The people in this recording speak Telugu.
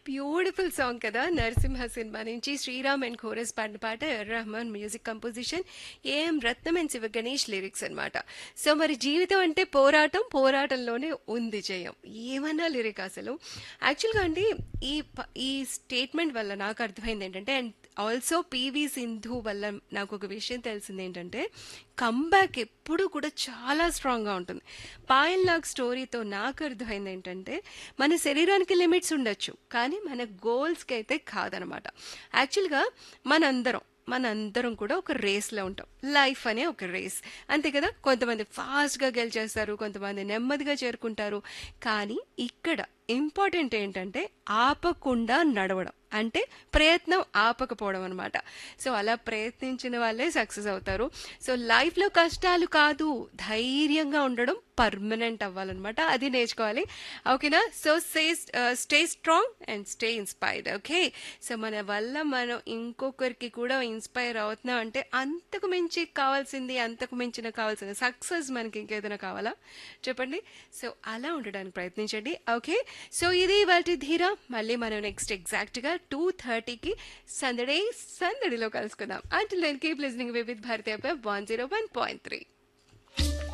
బ్యూటిఫుల్ సాంగ్ కదా నరసింహ సినిమా నుంచి శ్రీరామ్ అండ్ ఖోరస్ పాడిన పాట A R Rahman music composition A M Ratnam and Siva Ganesh lyrics అన్నమాట సో మరి జీవితం అంటే పోరాటం పోరాటంలోనే ఉంది జయం ఏమన్నా లిరిక్ అసలు యాక్చువల్గా అండి ఈ ప- ఈ స్టేట్మెంట్ వల్ల నాకు అర్థమైంది ఏంటంటే అండ్ ఆల్సో పివి సింధు వల్ల నాకు ఒక విషయం తెలిసింది ఏంటంటే కంబ్యాక్ ఎప్పుడు కూడా చాలా స్ట్రాంగ్గా ఉంటుంది పాయల్ నాగ్ స్టోరీతో నాకు అర్థమైంది ఏంటంటే మన శరీరానికి లిమిట్స్ ఉండొచ్చు కానీ మన గోల్స్కి అయితే కాదనమాట యాక్చువల్గా మనందరం మనందరం కూడా ఒక రేస్లో ఉంటాం లైఫ్ అనే ఒక రేస్ అంతే కదా కొంతమంది ఫాస్ట్గా గెలిచేస్తారు కొంతమంది నెమ్మదిగా చేరుకుంటారు కానీ ఇక్కడ ఇంపార్టెంట్ ఏంటంటే ఆపకుండా నడవడం అంటే ప్రయత్నం ఆపకపోవడం అనమాట సో అలా ప్రయత్నించిన వాళ్ళే సక్సెస్ అవుతారు సో లైఫ్లో కష్టాలు కాదు ధైర్యంగా ఉండడం పర్మనెంట్ అవ్వాలన్నమాట అది నేర్చుకోవాలి ఓకేనా so stay stay strong and stay inspired okay so మన వల్ల మనం ఇంకొకరికి కూడా ఇన్స్పైర్ అవుతున్నాం అంటే అంతకు మించి కావాల్సింది అంతకు మించిన కావాల్సింది సక్సెస్ మనకి ఇంకేదైనా కావాలా చెప్పండి సో అలా ఉండడానికి ప్రయత్నించండి ఓకే సో ఇది వాటి ధీరా మళ్ళీ మనం నెక్స్ట్ ఎగ్జాక్ట్గా టూ థర్టీకి సందడే సందడిలో కలుసుకుందాం అంటే నేను కీప్ లిజనింగ్ విత్ భారతీయ one zero one point three